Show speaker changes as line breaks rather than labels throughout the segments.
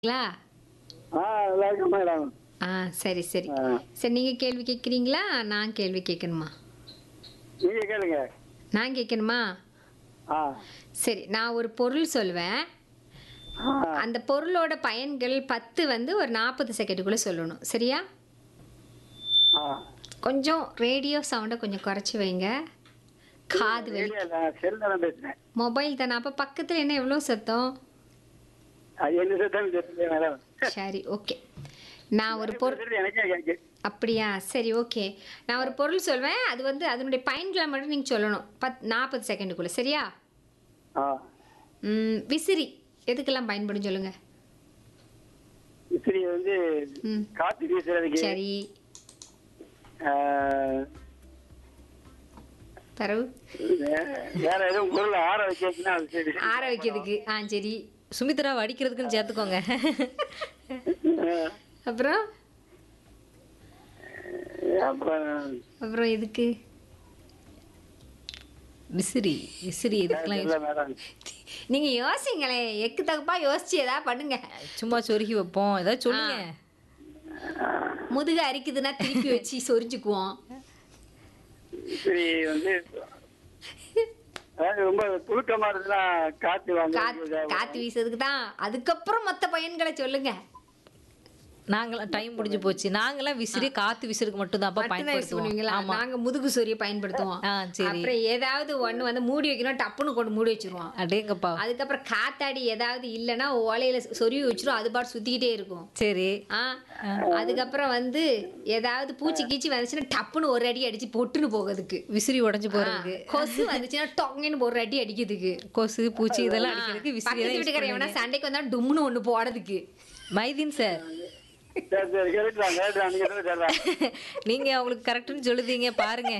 ங்களா
ஆ நல்லா இருக்கேன் மேடம்
ஆ சரி சரி
ஆ.
சரி நீங்கள் கேள்வி கேட்குறீங்களா நான் கேள்வி கேட்கணுமா
நீங்க கேளுங்க
நான் கேட்கணுமா
ஆ
சரி நான் ஒரு பொருள் சொல்வேன்
ஆ
அந்த பொருளோட பயன்கள் பத்து வந்து ஒரு நாற்பது செகண்டுக்குள்ளே சொல்லணும் சரியா
ஆ
கொஞ்சம் ரேடியோ சவுண்டை கொஞ்சம் குறைச்சி வைங்க காது வலி
ரேடியோ நான் செல்ல தான் பேசுறேன்
மொபைல் தானே அப்போ பக்கத்தில் என்ன எவ்வளோ சத்தம்
அது என்ன சத்தம் தெரியல மேடம்
சரி ஓகே நான் ஒரு பொருள்
பேசுறது எனக்கே கேக்கு
அப்படியா சரி ஓகே நான் ஒரு பொருள் சொல்வேன் அது வந்து அதனுடைய பயன்களை மட்டும் நீங்கள் சொல்லணும் பத் நாற்பது செகண்டுக்குள்ளே சரியா
ஆ
ம், விசிறி எதுக்கெல்லாம் பயன்படும் சொல்லுங்கள்
விசிறி வந்து
ம்
காத்து வீசுறதுக்கு
சரி
ஆ,
தரவு
வே- வேற எதுவும் பொருள் ஆற வைக்கிறதுன்னா அது சரி
ஆற வைக்கிறதுக்கு ஆ சரி
சுமித்ரா வடிக்கிறதுக்குன்னு சேர்த்துக்கோங்க
ஆ,
அப்புறம்
அப்புறம்
அப்புறம் எதுக்கு
விசிறி விசிறி இதுக்கெல்லாம்
இல்ல மேடம்
நீங்கள் யோசிங்களே எக்கு தகுப்பா யோசிச்சு ஏதாவது பண்ணுங்க
சும்மா சொருகி வைப்போம் ஏதாவது சொல்லுங்க
முதுகு அரிக்குதுன்னா திருப்பி வச்சு சொரிஞ்சுக்குவோம்
விசிறி வந்து அதாவது ரொம்ப புழுக்கமா இருந்துச்சுன்னா காத்து
காத்து
வாங்க
காத்து வீசுறதுக்கு தான் அதுக்கப்புறம் மற்ற பயன்களை சொல்லுங்க
நாங்களாம் டைம் முடிஞ்சு போச்சு நாங்களாம் விசிறி காத்து விசிறுக்கு மட்டும் தான்ப்பா
மட்டும்தான் use பண்ணுவீங்களா?
பயன்படுத்துவோம் ஆமா
நாங்க முதுகு சொரிய பயன்படுத்துவோம்
ஆ சரி
அப்புறம் ஏதாவது ஒண்ணு வந்து மூடி வைக்கணும் டப்புன்னு கொண்டு மூடி வச்சிருவோம்
அடேங்கப்பா
அதுக்கப்புறம் காத்தாடி ஏதாவது இல்லைன்னா ஓலையில சொருவி வச்சிரும் அது பாட்டு சுத்திக்கிட்டே இருக்கும்
சரி
ஆ அதுக்கப்புறம் வந்து ஏதாவது பூச்சி கீச்சி வந்துச்சுன்னா டப்புன்னு ஒரு அடி அடிச்சு பொட்டுன்னு போகிறதுக்கு
விசிறி உடைஞ்சு போறதுக்கு
கொசு வந்துச்சுன்னா டொங்கன்னு ஒரு அடி அடிக்கிறதுக்கு
கொசு பூச்சி இதெல்லாம் அடிக்கிறதுக்கு விசிறி
பக்கத்து
தான் use
வீட்டுக்கார எவனா சண்டைக்கு வந்தா டும்னு ஒண்ணு போடுறதுக்கு
மைதீன் சார்
சரி சரி கேட்டுலாம் கேட்டுலாம் நீங்க சொல்லுங்க சொல்றேன்
நீங்க அவங்களுக்கு கரெக்ட்னு சொல்லுதீங்க பாருங்க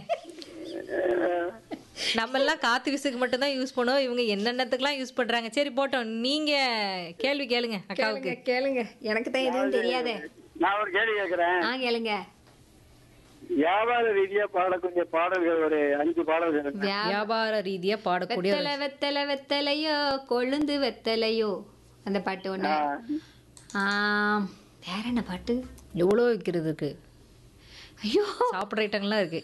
நம்ம எல்லாம் காத்து விசுக்கு மட்டும் தான் யூஸ் பண்ணுவோம் இவங்க என்னென்னத்துக்குலாம் யூஸ் பண்றாங்க சரி போட்டோம் நீங்க கேள்வி கேளுங்க அக்காவுக்கு
கேளுங்க கேளுங்க எனக்கு தான் எதுவும் தெரியாதே
நான் ஒரு கேள்வி கேட்கிறேன்
ஆ கேளுங்க
வியாபார ரீதியா பாடக்கூடிய பாடல்கள் ஒரு அஞ்சு பாடல்கள் இருக்கு.
வியா-
வியாபார ரீதியா பாடக்கூடிய
வெத்தலை வெத்தலை வெத்தலையோ கொழுந்து வெத்தலையோ அந்த பாட்டு ஒண்ணு
ஆ,
ஆம், வேற என்ன பாட்டு
எவ்வளோ விற்கிறதுக்கு
ஐயோ
சாப்பிட்ற ஐட்டங்கள்லாம் இருக்கு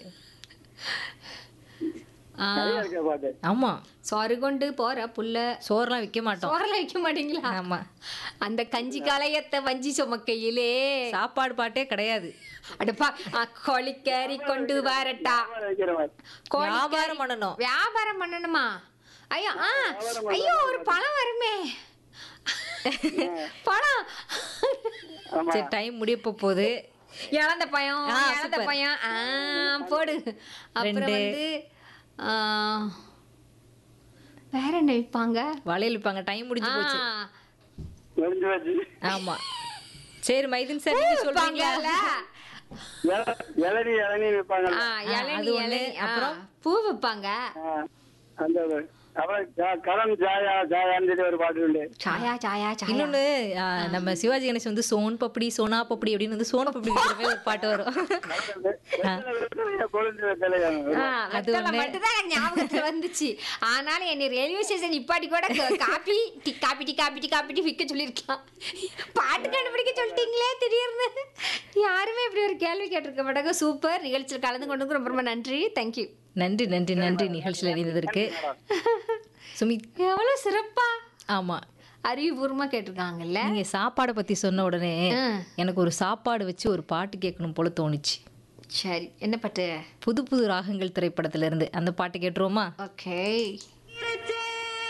ஆ,
நிறைய இருக்க பாட்டு
ஆமா
சொரு கொண்டு போற புள்ள
சோறுலாம் விற்க மாட்டோம்
சோறெல்லாம் வைக்க மாட்டீங்களா
ஆமா
அந்த கஞ்சி கலையத்தை வஞ்சி சுமக்கையிலே
சாப்பாடு பாட்டே கிடையாது
அடப்பா ஆ, கோழிக்கறி கொண்டு வரட்டா
வியாபாரம் வைக்கிற மாதிரி
கோழி
வியாபாரம் பண்ணணும்
வியாபாரம் பண்ணணுமா ஐயோ ஆ ஐயோ ஒரு பழம் வருமே பழம்
ஆமா
சரி டைம் முடிய போகுது
இழந்த பயம்
ஆ,
இழந்த
super.
பயம் ஆ போடு அப்புறம்
ரெண்டு.
வந்து ஆ, வேற என்ன விற்பாங்க
வளையல் விற்பாங்க டைம் முடிஞ்சு போச்சு
முடிஞ்சு வச்சு
ஆமா சரி மைதீன் சார் நீங்க சொல்றீங்களா
இள- இளநீ இளநீ விற்பாங்க
இளநி
அது ஒண்ணு.
இளநி அப்புறம் பூ விற்பாங்க
அந்த ஒரு. அப்புறம் ஜா- கலம் ஜாயா ஜாயான்னு சொல்லி ஒரு பாட்டு உண்டு
சாயா சாயா சாயா
இன்னொன்னு ஆ, நம்ம சிவாஜி கணேசன் வந்து சோன் பப்படி சோனா பப்படி அப்படின்னு வந்து சோன் பப்படி விற்கிற மாதிரி ஒரு பாட்டு வரும்
வெத்தலை வெத்தலையா, கொழுந்து வெத்தலையா.
ஆ, வெத்தலை மட்டும்தான் எனக்கு ஞாபகத்துல வந்துச்சு ஆனாலும் என்னை ரயில்வே ஸ்டேஷன் நிப்பாட்டி கூட க- coffee tea coffee tea coffee tea coffee tea விற்க சொல்லியிருக்கலாம் பாட்டு கண்டுபிடிக்க சொல்லிட்டீங்களே திடீர்னு யாருமே இப்படி ஒரு கேள்வி கேட்டிருக்க மாட்டாங்க சூப்பர் நிகழ்ச்சியில் கலந்து கொண்டு ரொம்ப ரொம்ப நன்றி தேங்க்யூ
நன்றி நன்றி நன்றி நிகழ்ச்சியில் இணைந்ததற்கு சுமித்
எவ்வளோ சிறப்பா
ஆமா
அறிவுபூர்வமாக கேட்டிருக்காங்கல்ல
நீங்க சாப்பாடை பத்தி சொன்ன உடனே
ஆ.
எனக்கு ஒரு சாப்பாடு வச்சு ஒரு பாட்டு கேட்கணும் போல தோணுச்சு
சரி என்ன பாட்டு
புது புது ராகங்கள் திரைப்படத்துல இருந்து அந்த பாட்டு கேட்டுருவோமா
ஓகே